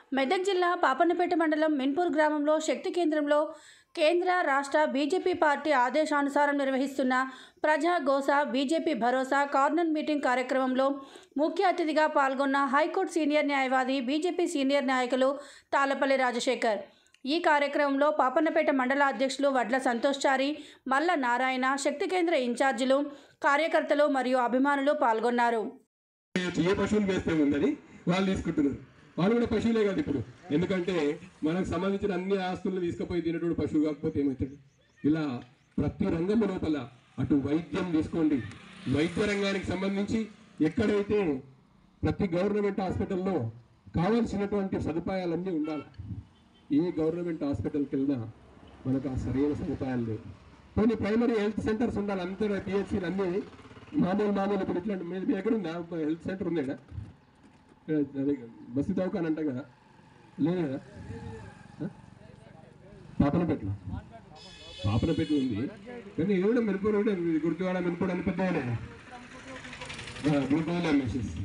మెదక్ జిల్లా పాపన్నపేట మండలం మిన్పూర్ గ్రామంలో శక్తి కేంద్రంలో కేంద్ర రాష్ట్ర బీజేపీ పార్టీ ఆదేశానుసారం నిర్వహిస్తున్న ప్రజా గోస బీజేపీ భరోసా కార్నర్ మీటింగ్ కార్యక్రమంలో ముఖ్య అతిథిగా పాల్గొన్న హైకోర్టు సీనియర్ న్యాయవాది బీజేపీ సీనియర్ నాయకులు తాళపల్లి రాజశేఖర్ ఈ కార్యక్రమంలో పాపన్నపేట మండల అధ్యక్షులు వడ్ల సంతోష్చారి మల్ల నారాయణ శక్తి కేంద్ర ఇన్ఛార్జీలు కార్యకర్తలు మరియు అభిమానులు పాల్గొన్నారు చేయొచ్చు. ఏ పశువులు వేస్తే ఉందని వాళ్ళు తీసుకుంటున్నారు వాళ్ళు కూడా పశువులే కాదు ఇప్పుడు ఎందుకంటే మనకు సంబంధించిన అన్ని ఆస్తులను తీసుకుపోయి తినేటోడు పశువు కాకపోతే ఏమవుతాడు ఇలా ప్రతి రంగం లోపల అటు వైద్యం తీసుకోండి వైద్య రంగానికి సంబంధించి ఎక్కడైతే ప్రతి గవర్నమెంట్ హాస్పిటల్లో కావాల్సినటువంటి సదుపాయాలన్నీ ఉండాలి ఏ గవర్నమెంట్ హాస్పిటల్కి వెళ్ళినా మనకు ఆ సరైన సదుపాయాలు లేవు కొన్ని ప్రైమరీ హెల్త్ సెంటర్స్ ఉండాలి అంతే పిహెచ్సీలు అన్నీ మామూలు మామూలు ఇప్పుడు ఇట్లాంటి మీ మీ ఎక్కడ ఉందా హెల్త్ సెంటర్ ఉంది ఇక్కడ అదే బస్సు దవాఖాన అంట కదా లేదు కదా ఆ? పాపనపేటలో పాపనపేటలో ఉంది కానీ ఇది కూడా మెరుపు కూడా ఉంది. గుర్తువాడ మెరుపు అని పెద్దగానే గుర్తువాడ మెసేజ్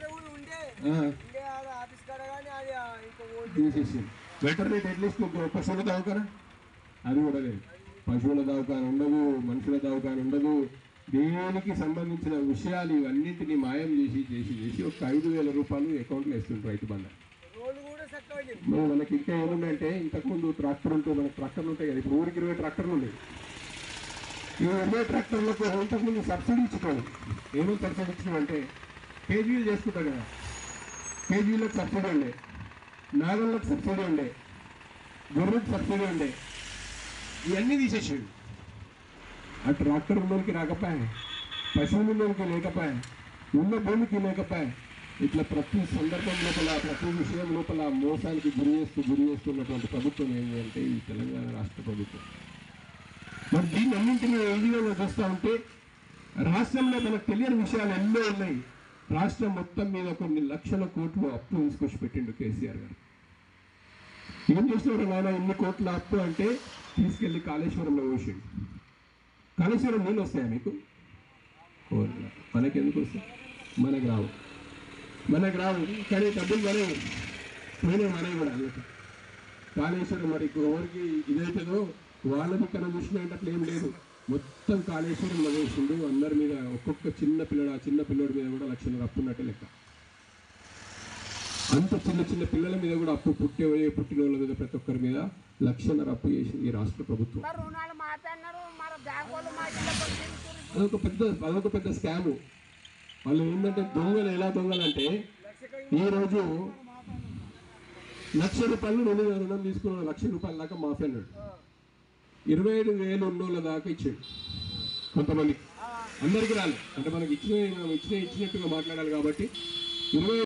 తీసేసి వెటర్నరీ అట్లీస్ట్ పశువుల దవాఖాన అది కూడా లేదు పశువుల దవాఖాన ఉండదు మనుషుల దవాఖాన ఉండదు దేనికి సంబంధించిన విషయాలు ఇవన్నింటినీ మాయం చేసి చేసి చేసి ఒక ఐదు వేల రూపాయలు అకౌంట్లో వేస్తుంటారు రైతు బంధ మరి మనకి ఇంకా ఏముందంటే ఇంతకుముందు ట్రాక్టర్ ఉంటూ మనకి ట్రాక్టర్లు ఉంటాయి కదా ఇప్పుడు ఊరికి ఇరవై ట్రాక్టర్లు ఉన్నాయి ఈ ఇరవై ట్రాక్టర్లకు ఇంతకుముందు సబ్సిడీ ఇచ్చుకోవాలి ఏమేమి సబ్సిడీ ఇచ్చినాం అంటే కేజీలు చేసుకుంటాం కదా కేజీలకు సబ్సిడీ ఉండే నాగళ్ళకు సబ్సిడీ ఉండే గొర్రెలకు సబ్సిడీ ఉండే ఇవన్నీ తీసేసాడు ఆ ట్రాక్టర్ ఉన్నోనికి రాకపోయా పశువులు ఉన్నోనికి లేకపోయా ఉన్న భూమికి లేకపోయా ఇట్లా ప్రతి సందర్భం లోపల ప్రతి విషయం లోపల మోసానికి గురి చేస్తూ గురి చేస్తున్నటువంటి ప్రభుత్వం ఏంటి అంటే ఈ తెలంగాణ రాష్ట్ర ప్రభుత్వం మరి దీన్ని అన్నింటినీ ఏ విధంగా చూస్తూ ఉంటే రాష్ట్రంలో మనకు తెలియని విషయాలు ఎన్నో ఉన్నాయి రాష్ట్రం మొత్తం మీద కొన్ని లక్షల కోట్లు అప్పు తీసుకొచ్చి పెట్టిండు కేసీఆర్ గారు ఏం చేసినారు నాయన ఇన్ని కోట్ల అప్పు అంటే తీసుకెళ్లి కాళేశ్వరంలో పోసిండు కాళేశ్వరం నీళ్ళు వస్తాయా మీకు కోట్ల మనకి ఎందుకు వస్తాయి మనకు రావు మనకు రావు కానీ డబ్బులు మనవి పోయినాయి మనవి కూడా అన్నట్టు కాళేశ్వరం మరి ఎవరికి ఇదైతుందో వాళ్ళ దిక్కన చూసినట్టు అట్లా ఏం లేదు మొత్తం కాళేశ్వరం వేసిండు అందరి మీద ఒక్కొక్క చిన్న పిల్లడు ఆ చిన్న పిల్లడి మీద కూడా లక్షల అప్పు ఉన్నట్టే లెక్క అంత చిన్న చిన్న పిల్లల మీద కూడా అప్పు పుట్టే పుట్టిన వాళ్ళ మీద ప్రతి ఒక్కరి మీద లక్షన్నర అప్పు చేసింది ఈ రాష్ట్ర ప్రభుత్వం మరి రుణాలు మాట్లాడినారు మరి బ్యాంక్ వాళ్ళు మాట్లాడారు అదొక పెద్ద అదొక పెద్ద స్కాము వాళ్ళు ఏంటంటే దొంగలు ఎలా దొంగలు అంటే ఈరోజు లక్ష రూపాయలు రెండు వేల రుణం తీసుకున్న లక్ష రూపాయల దాకా మాఫీ అన్నాడు ఇరవై ఐదు వేలు ఉన్నోళ్ళ దాకా ఇచ్చాడు కొంతమందికి అందరికీ రాలేదు అంటే మనకి ఇచ్చిన ఇచ్చిన ఇచ్చినట్టుగా మాట్లాడాలి కాబట్టి ఇరవై